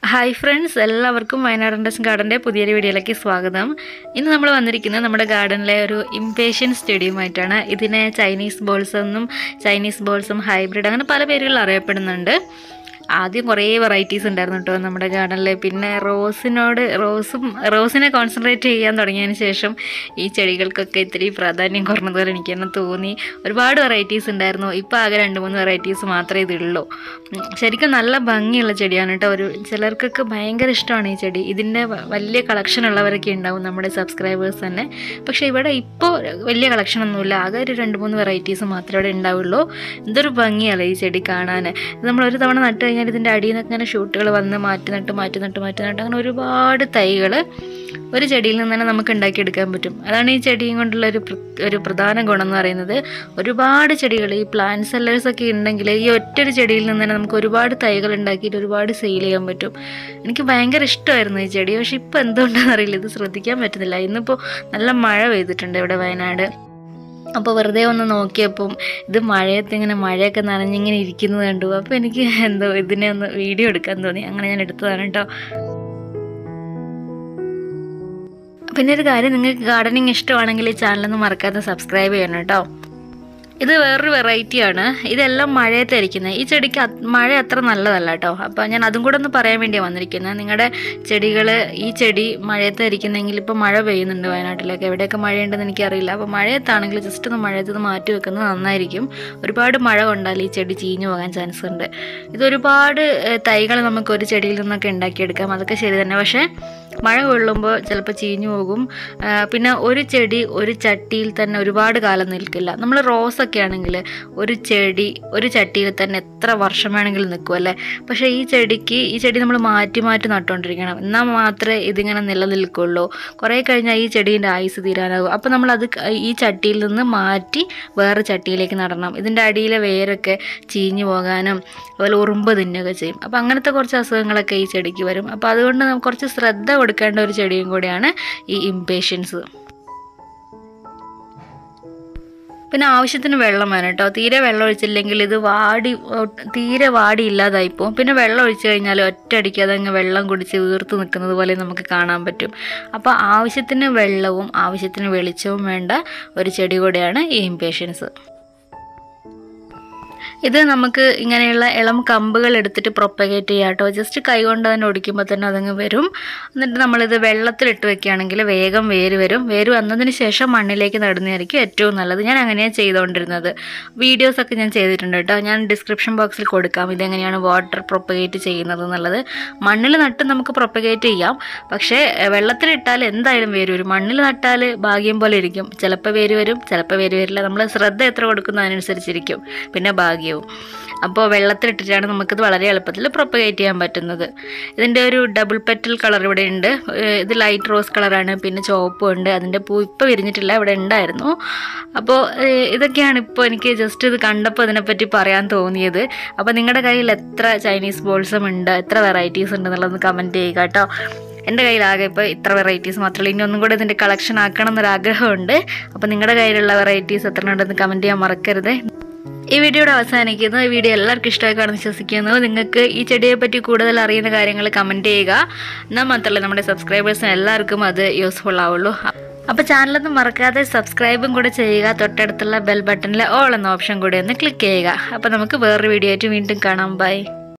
hi friends എല്ലാവർക്കും Wayanad Indus ഗാർഡൻ്റെ പുതിയൊരു വീഡിയോയിലേക്ക് സ്വാഗതം ഇന്ന് നമ്മൾ വന്നിരിക്കുന്നത് നമ്മുടെ ഗാർഡനിലെ ഒരു ഇംപേഷ്യൻ സ്റ്റേഡിയമായിട്ടാണ് ഇതിനെ ചൈനീസ് ബോൾസ് എന്നും ചൈനീസ് ബോൾസും ഹൈബ്രിഡ് അങ്ങനെ പല പേരുകളിൽ അറിയപ്പെടുന്നുണ്ട് ആദ്യം കുറേ വെറൈറ്റീസ് ഉണ്ടായിരുന്നു കേട്ടോ നമ്മുടെ ഗാർഡനിൽ പിന്നെ റോസിനോട് റോസും റോസിനെ കോൺസെൻട്രേറ്റ് ചെയ്യാൻ തുടങ്ങിയതിന് ശേഷം ഈ ചെടികൾക്കൊക്കെ ഇത്തിരി പ്രാധാന്യം കുറഞ്ഞതുപോലെ എനിക്ക് തന്നെ തോന്നി ഒരുപാട് വെറൈറ്റീസ് ഉണ്ടായിരുന്നു ഇപ്പോൾ ആകെ രണ്ട് മൂന്ന് വെറൈറ്റീസ് മാത്രമേ ഇതുള്ളൂ ഉം, ശരിക്കും നല്ല ഭംഗിയുള്ള ചെടിയാണ് കേട്ടോ ഒരു ചിലർക്കൊക്കെ ഭയങ്കര ഇഷ്ടമാണ് ഈ ചെടി ഇതിൻ്റെ വ- വലിയ കളക്ഷൻ ഉള്ളവരൊക്കെ ഉണ്ടാവും നമ്മുടെ സബ്സ്ക്രൈബേഴ്സ് തന്നെ പക്ഷേ ഇവിടെ ഇപ്പോൾ വലിയ കളക്ഷൻ ഒന്നുമില്ല ആകെ ഒരു രണ്ട് മൂന്ന് വെറൈറ്റീസ് മാത്രമേ ഇവിടെ ഉണ്ടാവുള്ളൂ എന്തൊരു ഭംഗിയല്ലേ ഈ ചെടി കാണാൻ ഇത് നമ്മൾ ഒരു തവണ നട്ട് കഴിഞ്ഞാൽ ഇതിൻ്റെ അടിയിൽ നിന്ന് ഇങ്ങനെ ഷൂട്ടുകൾ വന്ന് മാറ്റി നട്ട് മാറ്റി നട്ട് മാറ്റി നട്ട് അങ്ങനെ ഒരുപാട് തൈകൾ ഒരു ചെടിയിൽ നിന്ന് തന്നെ നമുക്ക് ഉണ്ടാക്കിയെടുക്കാൻ പറ്റും അതാണ് ഈ ചെടിയും കൊണ്ടുള്ള ഒരു പ്ര- ഒരു പ്രധാന ഗുണം എന്ന് പറയുന്നത് ഒരുപാട് ചെടികൾ ഈ പ്ലാന്റ് സെല്ലേഴ്സ് ഒക്കെ ഉണ്ടെങ്കിൽ ഈ ഒറ്റൊരു ചെടിയിൽ നിന്ന് തന്നെ നമുക്ക് ഒരുപാട് തൈകൾ ഉണ്ടാക്കിയിട്ട് ഒരുപാട് സെയിൽ ചെയ്യാൻ പറ്റും എനിക്ക് ഭയങ്കര ഇഷ്ടമായിരുന്നു ഈ ചെടി പക്ഷെ ഇപ്പോൾ എന്തുകൊണ്ടാണെന്ന് അറിയില്ല ഇത് ശ്രദ്ധിക്കാൻ പറ്റുന്നില്ല ഇന്നിപ്പോൾ നല്ല മഴ പെയ്തിട്ടുണ്ട് ഇവിടെ വയനാട് അപ്പോൾ വെറുതെ ഒന്ന് നോക്കിയപ്പം ഇത് മഴയത്ത് ഇങ്ങനെ മഴയൊക്കെ നനഞ്ഞിങ്ങനെ ഇരിക്കുന്നത് കണ്ടു അപ്പോൾ എനിക്ക് എന്തോ ഇതിനെ ഒന്ന് വീഡിയോ എടുക്കാൻ തോന്നി അങ്ങനെ ഞാൻ എടുത്തതാണ് കേട്ടോ പിന്നെ ഒരു കാര്യം നിങ്ങൾക്ക് ഗാർഡനിങ് ഇഷ്ടമാണെങ്കിൽ ഈ ചാനലൊന്ന് മറക്കാതെ സബ്സ്ക്രൈബ് ചെയ്യണം കേട്ടോ ഇത് വേറൊരു വെറൈറ്റിയാണ് ഇതെല്ലാം മഴയത്തായിരിക്കുന്നത് ഈ ചെടിക്ക് അത്- മഴ അത്ര നല്ലതല്ല കേട്ടോ അപ്പോൾ ഞാൻ അതും കൂടെ ഒന്ന് പറയാൻ വേണ്ടിയാണ് വന്നിരിക്കുന്നത് നിങ്ങളുടെ ചെടികൾ ഈ ചെടി മഴയത്തായിരിക്കുന്നെങ്കിൽ ഇപ്പോൾ മഴ പെയ്യുന്നുണ്ട് വയനാട്ടിലൊക്കെ എവിടെയൊക്കെ മഴയുണ്ടെന്ന് എനിക്കറിയില്ല അപ്പോൾ മഴയത്താണെങ്കിൽ ജസ്റ്റ് ഒന്ന് മഴയത്ത് നിന്ന് മാറ്റി വെക്കുന്നത് നന്നായിരിക്കും ഒരുപാട് മഴ കൊണ്ടാൽ ഈ ചെടി ചീഞ്ഞു പോകാൻ ചാൻസ് ഉണ്ട് ഇതൊരുപാട് തൈകൾ നമുക്ക് ഒരു ചെടിയിൽ നിന്നൊക്കെ ഉണ്ടാക്കിയെടുക്കാം അതൊക്കെ ശരി തന്നെ പക്ഷേ മഴ കൊള്ളുമ്പോൾ ചിലപ്പോൾ ചീഞ്ഞു പോകും ആ, പിന്നെ ഒരു ചെടി ഒരു ചട്ടിയിൽ തന്നെ ഒരുപാട് കാലം നിൽക്കില്ല നമ്മൾ റോസൊക്കെ ആണെങ്കിൽ ഒരു ചെടി ഒരു ചട്ടിയിൽ തന്നെ എത്ര വർഷം വേണമെങ്കിലും നിൽക്കും അല്ലേ പക്ഷേ ഈ ചെടിക്ക് ഈ ചെടി നമ്മൾ മാറ്റി മാറ്റി നട്ടുകൊണ്ടിരിക്കണം എന്നാൽ മാത്രമേ ഇതിങ്ങനെ നിലനിൽക്കുള്ളൂ കുറേ കഴിഞ്ഞാൽ ഈ ചെടീൻ്റെ ആയുസ് തീരാനാകും അപ്പോൾ നമ്മളത് ക- ഈ ചട്ടിയിൽ നിന്ന് മാറ്റി വേറെ ചട്ടിയിലേക്ക് നടണം ഇതിൻ്റെ അടിയിലെ വേരൊക്കെ ചീഞ്ഞു പോകാനും അതുപോലെ ഉറുമ്പ് തിന്നുകയൊക്കെ ചെയ്യും അപ്പോൾ അങ്ങനത്തെ കുറച്ച് അസുഖങ്ങളൊക്കെ ഈ ചെടിക്ക് വരും അപ്പോൾ അതുകൊണ്ട് നമുക്ക് കുറച്ച് ശ്രദ്ധ കൊടുക്കേണ്ട ഒരു ചെടിയും കൂടിയാണ് ഈ ഇംപേഷ്യൻസ് പിന്നെ ആവശ്യത്തിന് വെള്ളം വേണം കേട്ടോ തീരെ വെള്ളം ഒഴിച്ചില്ലെങ്കിൽ ഇത് വാടി ഒട്ട് തീരെ വാടി ഇല്ലാതായി പോകും പിന്നെ വെള്ളം ഒഴിച്ചു കഴിഞ്ഞാൽ ഒറ്റയടിക്ക് അതങ്ങ് വെള്ളം കുടിച്ച് വീർത്ത് നിൽക്കുന്നത് പോലെ നമുക്ക് കാണാൻ പറ്റും അപ്പോൾ ആവശ്യത്തിന് വെള്ളവും ആവശ്യത്തിന് വെളിച്ചവും വേണ്ട ഒരു ചെടി കൂടെയാണ് ഈ ഇംപേഷ്യൻസ് ഇത് നമുക്ക് ഇങ്ങനെയുള്ള ഇളം കമ്പുകൾ എടുത്തിട്ട് പ്രൊപ്പഗേറ്റ് ചെയ്യാം കേട്ടോ ജസ്റ്റ് കൈ കൊണ്ട് തന്നെ ഒടിക്കുമ്പോൾ തന്നെ അതങ്ങ് വരും എന്നിട്ട് നമ്മളിത് വെള്ളത്തിലിട്ട് വെക്കുകയാണെങ്കിൽ വേഗം വേര് വരും വേര് വന്നതിന് ശേഷം മണ്ണിലേക്ക് നടുന്നതായിരിക്കും ഏറ്റവും നല്ലത് ഞാൻ അങ്ങനെയാണ് ചെയ്തുകൊണ്ടിരുന്നത് വീഡിയോസൊക്കെ ഞാൻ ചെയ്തിട്ടുണ്ട് കേട്ടോ ഞാൻ ഡിസ്ക്രിപ്ഷൻ ബോക്സിൽ കൊടുക്കാം ഇതെങ്ങനെയാണ് വാട്ടർ പ്രൊപ്പഗേറ്റ് ചെയ്യുന്നത് എന്നുള്ളത് മണ്ണിൽ നട്ട് നമുക്ക് പ്രൊപ്പഗേറ്റ് ചെയ്യാം പക്ഷേ എഹ്, വെള്ളത്തിലിട്ടാൽ എന്തായാലും വേര് വരും മണ്ണിൽ നട്ടാൽ ഭാഗ്യം പോലെ ഇരിക്കും ചിലപ്പോൾ വേര് വരും ചിലപ്പോൾ വേര് വരില്ല നമ്മൾ ശ്രദ്ധ എത്ര കൊടുക്കുന്നു അതിനനുസരിച്ചിരിക്കും പിന്നെ ഭാഗ്യവും അപ്പോൾ വെള്ളത്തിലിട്ടിട്ടാണ് നമുക്കിത് വളരെ എളുപ്പത്തിൽ പ്രൊപ്പഗേറ്റ് ചെയ്യാൻ പറ്റുന്നത് ഇതിൻ്റെ ഒരു ഡബിൾ പെറ്റൽ കളർ ഇവിടെ ഉണ്ട് ഏഹ് ഇത് ലൈറ്റ് റോസ് കളറാണ് പിന്നെ ചുവപ്പും ഉണ്ട് അതിൻ്റെ പൂ ഇപ്പോൾ വിരിഞ്ഞിട്ടില്ല ഇവിടെ ഉണ്ടായിരുന്നു അപ്പോൾ ഏഹ് ഇതൊക്കെയാണ് ഇപ്പോൾ എനിക്ക് ജസ്റ്റ് ഇത് കണ്ടപ്പോൾ ഇതിനെപ്പറ്റി പറയാൻ തോന്നിയത് അപ്പോൾ നിങ്ങളുടെ കയ്യിൽ എത്ര ചൈനീസ് ബോൾസും ഉണ്ട് എത്ര വെറൈറ്റീസ് ഉണ്ട് എന്നുള്ളത് കമൻറ്റ് ചെയ്യുക കേട്ടോ എൻ്റെ കയ്യിലാകെ ഇപ്പോൾ ഇത്ര വെറൈറ്റീസ് മാത്രമല്ല ഇനി ഒന്നും കൂടെ ഇതിൻ്റെ കളക്ഷൻ ആക്കണം എന്നൊരു ആഗ്രഹമുണ്ട് അപ്പോൾ നിങ്ങളുടെ കയ്യിലുള്ള വെറൈറ്റീസ് എത്ര ഉണ്ടെന്ന് കമൻറ്റ് ചെയ്യാൻ മറക്കരുത് ഈ വീഡിയോയുടെ അവസാനിക്കുന്നു ഈ വീഡിയോ എല്ലാവർക്കും ഇഷ്ടമായി കാണുമെന്ന് വിശ്വസിക്കുന്നു നിങ്ങൾക്ക് ഈ ചെടിയെ പറ്റി കൂടുതൽ അറിയുന്ന കാര്യങ്ങൾ കമൻറ്റ് ചെയ്യുക എന്നാൽ മാത്രമല്ല നമ്മുടെ സബ്സ്ക്രൈബേഴ്സിന് എല്ലാവർക്കും അത് യൂസ്ഫുൾ ആവുള്ളൂ അപ്പോൾ ചാനലൊന്നും മറക്കാതെ സബ്സ്ക്രൈബും കൂടെ ചെയ്യുക തൊട്ടടുത്തുള്ള ബെൽ ബട്ടണിലെ ഓൾ എന്ന ഓപ്ഷൻ കൂടെ ഒന്ന് ക്ലിക്ക് ചെയ്യുക അപ്പോൾ നമുക്ക് വേറൊരു വീഡിയോ ആയിട്ട് വീണ്ടും കാണാം ബൈ